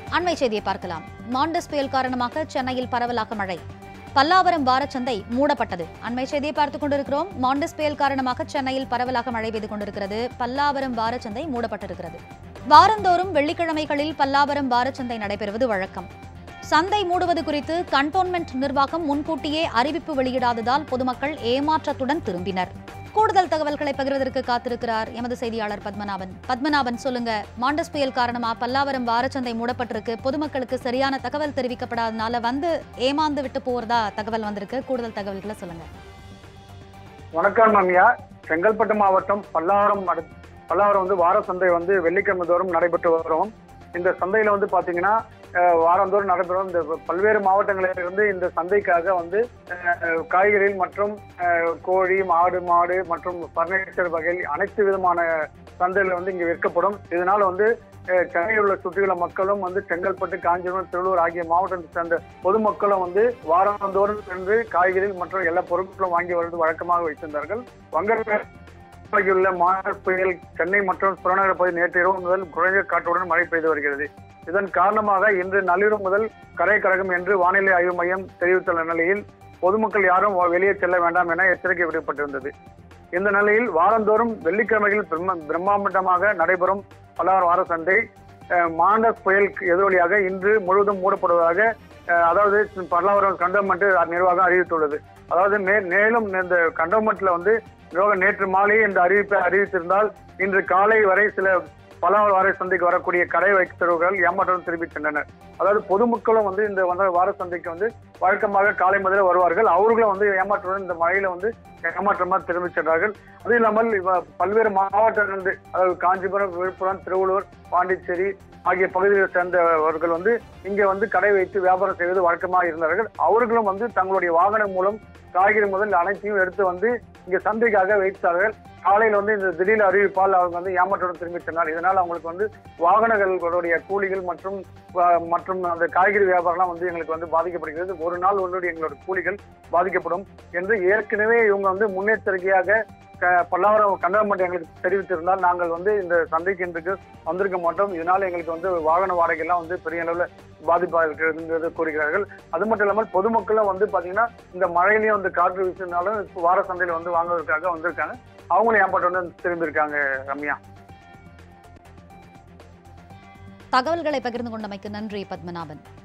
அண்மை செய்தியை பார்க்கலாம் மாண்டஸ் புயல் காரணமாக சென்னையில் பரவலாக மழை பல்லாவரம் வாரச்சந்தை மூடப்பட்டது அண்மை செய்தியை பார்த்துக் கொண்டிருக்கிறோம் மாண்டஸ் புயல் காரணமாக சென்னையில் பரவலாக மழை பெய்து கொண்டிருக்கிறது பல்லாவரம் வாரச்சந்தை மூடப்பட்டிருக்கிறது வாரந்தோறும் வெள்ளிக்கிழமைகளில் பல்லாவரம் வாரச்சந்தை நடைபெறுவது வழக்கம் சந்தை மூடுவது குறித்து கண்டோன்மெண்ட் நிர்வாகம் முன்கூட்டியே அறிவிப்பு வெளியிடாததால் பொதுமக்கள் ஏமாற்றத்துடன் திரும்பினர் கூடுதல் தகவல்களை பகிர்வதற்கு காத்திருக்கிறார் எமது செய்தியாளர் பத்மநாபன் பத்மநாபன் சொல்லுங்க மாண்டஸ் புயல் காரணமா பல்லாவரம் வாரச்சந்தை மூடப்பட்டிருக்கு பொதுமக்களுக்கு சரியான தகவல் தெரிவிக்கப்படாதனால வந்து ஏமாந்து விட்டு போறதா தகவல் வந்திருக்கு கூடுதல் தகவல்களை சொல்லுங்க வணக்கம் ரம்யா செங்கல்பட்டு மாவட்டம் பல்லாவரம் அடுத்- பல்லாவரம் வந்து வார சந்தை வந்து வெள்ளிக்கிழமை தோறும் நடைபெற்று வரும் இந்த சந்தையில வந்து பாத்தீங்கன்னா அஹ், வாரந்தோறும் நடைபெறும் இந்த பல்வேறு மாவட்டங்களிலிருந்து இந்த சந்தைக்காக வந்து அஹ், காய்கறிகள் மற்றும் அஹ், கோழி மாடு மாடு மற்றும் பர்னிச்சர் வகைகள் அனைத்து விதமான சந்தைகள் வந்து இங்க விற்கப்படும் இதனால வந்து அஹ், சென்னையில் உள்ள சுற்றியுள்ள மக்களும் வந்து செங்கல்பட்டு காஞ்சிபுரம் திருவள்ளூர் ஆகிய மாவட்டத்தை சேர்ந்த பொதுமக்களும் வந்து வாரந்தோறும் சென்று காய்கறிகள் மற்றும் எல்லா பொருட்களும் வாங்கி வருவது வழக்கமாக வைத்திருந்தார்கள் வங்கக்கடலில் மாண்டஸ் புயல் சென்னை மற்றும் புறநகர் பகுதி நேற்று இரவு முதல் குறைந்த காற்றுடன் மழை பெய்து வருகிறது இதன் காரணமாக இன்று நள்ளிரவு முதல் கரை கழகம் என்று வானிலை ஆய்வு மையம் தெரிவித்துள்ள நிலையில் பொதுமக்கள் யாரும் வெளியே செல்ல வேண்டாம் என எச்சரிக்கை விடுக்கப்பட்டிருந்தது இந்த நிலையில் வாரந்தோறும் வெள்ளிக்கிழமைகளில் பிரம்ம- பிரம்மாண்டமாக நடைபெறும் பல்லாவரம் வார சந்தை அஹ், மாண்டஸ் புயல் எதிரொலியாக இன்று முழுவதும் மூடப்படுவதாக அஹ், அதாவது பல்லாவரம் கண்டோன்மெண்ட் நிர்வாகம் அறிவித்துள்ளது அதாவது மே- மேலும் இந்த கண்டோன்மெண்ட்ல வந்து நிர்வாகம் நேற்று மாலை இந்த அறிவிப்பை அறிவித்திருந்தால் இன்று காலை வரை சில பல்லாவரம் வார சந்தைக்கு வரக்கூடிய கடை வைத்தவர்கள் ஏமாற்றம் திரும்பிச் சென்றனர் அதாவது பொதுமக்களும் வந்து இந்த வந்த வார சந்தைக்கு வந்து வழக்கமாக காலை முதல்ல வருவார்கள் அவர்களும் வந்து ஏமாற்றத்துடன் இந்த மழையில வந்து ஏமாற்றமாக திரும்பிச் சென்றார்கள் அது இல்லாமல் இவ- பல்வேறு மாவட்டங்களிலிருந்து அதாவது காஞ்சிபுரம் விழுப்புரம் திருவள்ளூர் பாண்டிச்சேரி ஆகிய பகுதிகளை சேர்ந்தவர்கள் வந்து இங்கே வந்து கடை வைத்து வியாபாரம் செய்வது வழக்கமாக இருந்தார்கள் அவர்களும் வந்து தங்களுடைய வாகனம் மூலம் காய்கறி முதல் அனைத்தையும் எடுத்து வந்து இங்க சந்தைக்காக வைத்தார்கள் காலையில வந்து இந்த திடீர் அறிவிப்பால் அவங்க வந்து ஏமாற்றத்துடன் திரும்பி சென்றார் இதனால் அவங்களுக்கு வந்து வாகனங்களுடைய கூலிகள் மற்றும் அஹ், மற்றும் அந்த காய்கறி வியாபாரம்லாம் வந்து எங்களுக்கு வந்து பாதிக்கப்படுகிறது ஒரு நாள் ஒன்றுடைய எங்களோட கூலிகள் பாதிக்கப்படும் என்று ஏற்கனவே இவங்க வந்து முன்னெச்சரிக்கையாக க- பல்லாவரம் கண்டனமெண்ட் எங்களுக்கு தெரிவித்திருந்தால் நாங்கள் வந்து இந்த சந்தைக்கு இன்றைக்கு வந்திருக்க மாட்டோம் இதனால எங்களுக்கு வந்து வாகன வாடகை எல்லாம் வந்து பெரிய அளவில் பாதிப்பாக இருக்கிறது கூறுகிறார்கள் அது மட்டும் இல்லாமல் பொதுமக்களும் வந்து பாத்தீங்கன்னா இந்த மழையிலையும் வந்து காற்று வீசினாலும் இப்ப வார சந்தையில வந்து வாங்குவதற்காக வந்திருக்காங்க அவங்களும் ஏமாற்றத்துடன் திரும்பியிருக்காங்க ரம்யா தகவல்களை பகிர்ந்து கொண்டமைக்கு நன்றி பத்மநாபன்